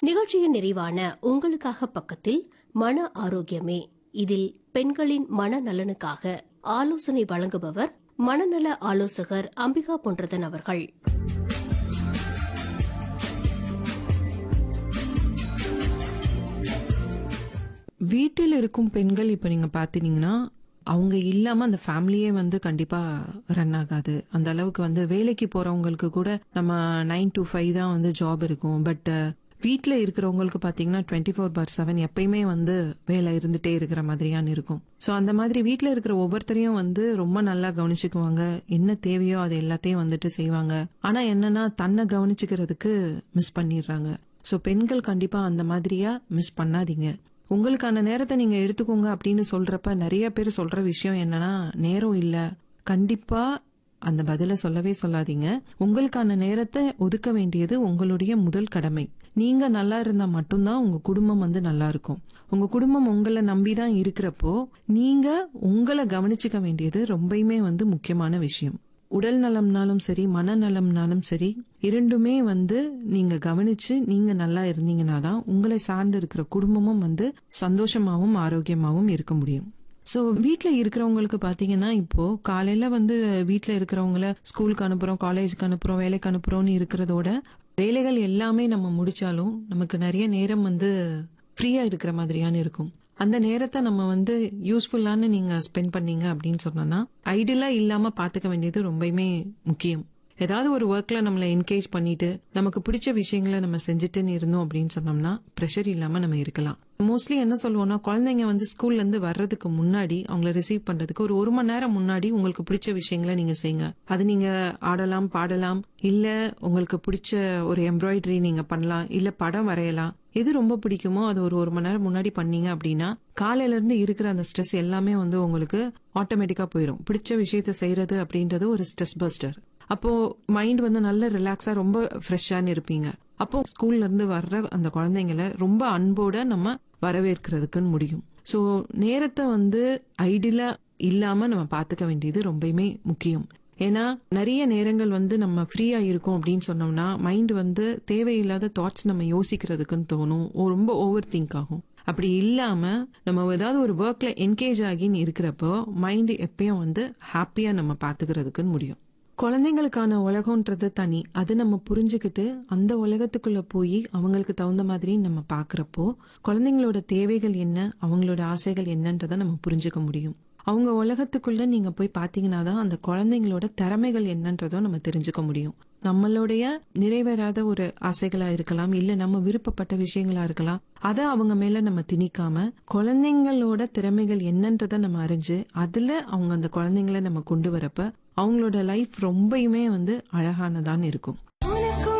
நிகழ்ச்சியின் நிறைவான உங்களுக்காக பக்கத்தில் மன ஆரோக்கியமே இதில் பெண்களின் மனநலனுக்காக ஆலோசனை வழங்குபவர் மனநல ஆலோசகர் அம்பிகா பொன்றதன் அவர்கள் வீட்டில் இருக்கும் பெண்கள் இப்ப நீங்க பாத்தீங்கன்னா அவங்க இல்லாம அந்த ஃபேமிலியே வந்து கண்டிப்பா ரன் ஆகாது அந்த அளவுக்கு வந்து வேலைக்கு போறவங்களுக்கு கூட நம்ம நைன் டு ஃபைவ் தான் வந்து ஜாப் இருக்கும் பட் வீட்ல இருக்கிறவங்களுக்கு பாத்தீங்கன்னா டுவெண்ட்டி ஃபோர் பார் செவன் எப்பயுமே வந்து வேலை இருந்துட்டே இருக்கிற மாதிரியான இருக்கும் சோ அந்த மாதிரி வீட்ல இருக்கிற ஒவ்வொருத்தரையும் வந்து ரொம்ப நல்லா கவனிச்சுக்குவாங்க என்ன தேவையோ அது எல்லாத்தையும் வந்துட்டு செய்வாங்க ஆனா என்னன்னா தன்னை கவனிச்சுக்கிறதுக்கு மிஸ் பண்ணிடுறாங்க சோ பெண்கள் கண்டிப்பா அந்த மாதிரியா மிஸ் பண்ணாதீங்க உங்களுக்கான நேரத்தை நீங்க எடுத்துக்கோங்க அப்படின்னு சொல்றப்ப நிறைய பேர் சொல்ற விஷயம் என்னன்னா நேரம் இல்ல கண்டிப்பா அந்த பதில சொல்லவே சொல்லாதீங்க உங்களுக்கான நேரத்தை ஒதுக்க வேண்டியது உங்களுடைய முதல் கடமை நீங்க நல்லா இருந்தா மட்டும்தான் உங்க குடும்பம் வந்து நல்லா இருக்கும் உங்க குடும்பம் உங்களை நம்பிதான் இருக்கிறப்போ நீங்க உங்களை கவனிச்சுக்க வேண்டியது ரொம்பயுமே வந்து முக்கியமான விஷயம் உடல் நலம்னாலும் சரி மனநலம்னாலும் சரி இரண்டுமே வந்து நீங்க கவனிச்சு நீங்க நல்லா இருந்தீங்கன்னா தான் உங்களை சார்ந்து இருக்கிற குடும்பமும் வந்து சந்தோஷமாவும் ஆரோக்கியமாவும் இருக்க முடியும் சோ வீட்ல இருக்கிறவங்களுக்கு பாத்தீங்கன்னா இப்போ காலையில வந்து வீட்ல இருக்கிறவங்கள ஸ்கூலுக்கு அனுப்புறோம் காலேஜுக்கு அனுப்புறோம் வேலைக்கு அனுப்புறோம்னு இருக்கிறதோட வேலைகள் எல்லாமே நம்ம முடிச்சாலும் நமக்கு நிறைய நேரம் வந்து ஃப்ரீயா இருக்கிற மாதிரியான இருக்கும் அந்த நேரத்தை நம்ம வந்து யூஸ்ஃபுல்லான நீங்க ஸ்பெண்ட் பண்ணீங்க அப்படின்னு சொன்னோம்னா ஐடியலா இல்லாம பாத்துக்க வேண்டியது ரொம்பவுமே முக்கியம் ஏதாவது ஒரு ஒர்க்ல நம்மள என்கேஜ் பண்ணிட்டு நமக்கு பிடிச்ச விஷயங்களை நம்ம செஞ்சுட்டுன்னு இருந்தோம் அப்படின்னு சொன்னோம்னா ப்ரெஷர் இல்லாம நம்ம இருக்கலாம் மோஸ்ட்லி என்ன சொல்லுவோம்னா குழந்தைங்க வந்து ஸ்கூல்ல இருந்து வர்றதுக்கு முன்னாடி அவங்கள ரிசீவ் பண்றதுக்கு ஒரு ஒரு மணி நேரம் முன்னாடி உங்களுக்கு பிடிச்ச விஷயங்களை நீங்க செய்யுங்க அது நீங்க ஆடலாம் பாடலாம் இல்ல உங்களுக்கு பிடிச்ச ஒரு எம்ப்ராய்டரி நீங்க பண்ணலாம் இல்ல படம் வரையலாம் எது ரொம்ப பிடிக்குமோ அது ஒரு ஒரு மணி நேரம் முன்னாடி பண்ணீங்க அப்படின்னா காலையில இருந்து இருக்கிற அந்த ஸ்ட்ரெஸ் எல்லாமே வந்து உங்களுக்கு ஆட்டோமேட்டிக்கா போயிடும் பிடிச்ச விஷயத்த செய்யறது அப்படின்றது ஒரு ஸ்ட்ரெஸ் பஸ்டர் அப்போ மைண்ட் வந்து நல்ல ரிலாக்ஸா ரொம்ப ஃப்ரெஷ்ஷான்னு இருப்பீங்க அப்போ ஸ்கூல்ல இருந்து வர்ற அந்த குழந்தைங்கள ரொம்ப அன்போட நம்ம வரவேற்கிறதுக்குன்னு முடியும் சோ நேரத்தை வந்து ஐடியலா இல்லாம நம்ம பாத்துக்க வேண்டியது ரொம்பவுமே முக்கியம் ஏன்னா நிறைய நேரங்கள் வந்து நம்ம ஃப்ரீயா இருக்கோம் அப்படின்னு சொன்னோம்னா மைண்ட் வந்து தேவையில்லாத தாட்ஸ் நம்ம யோசிக்கிறதுக்குன்னு தோணும் ஓ, ரொம்ப ஓவர் திங்க் ஆகும் அப்படி இல்லாம நம்ம ஏதாவது ஒரு ஒர்க்ல என்கேஜ் ஆகின்னு இருக்கிறப்போ மைண்ட் எப்பயும் வந்து ஹாப்பியா நம்ம பாத்துக்கிறதுக்குன்னு முடியும் குழந்தைங்களுக்கான உலகம்ன்றது தனி அது நம்ம புரிஞ்சுக்கிட்டு அந்த உலகத்துக்குள்ள போய் அவங்களுக்கு தகுந்த மாதிரி நம்ம பாக்குறப்போ குழந்தைங்களோட தேவைகள் என்ன அவங்களோட ஆசைகள் என்னன்றதை நம்ம புரிஞ்சுக்க முடியும் அவங்க உலகத்துக்குள்ள நீங்க போய் பாத்தீங்கன்னா தான் அந்த குழந்தைங்களோட திறமைகள் என்னன்றதும் நம்ம தெரிஞ்சுக்க முடியும் நம்மளுடைய நிறைவேறாத ஒரு ஆசைகளா இருக்கலாம் இல்ல நம்ம விருப்பப்பட்ட விஷயங்களா இருக்கலாம் அதை அவங்க மேல நம்ம திணிக்காம குழந்தைங்களோட திறமைகள் என்னன்றதை நம்ம அறிஞ்சு அதுல அவங்க அந்த குழந்தைங்கள நம்ம கொண்டு வரப்ப அவங்களோட லைஃப் ரொம்பயுமே வந்து அழகானதான் இருக்கும்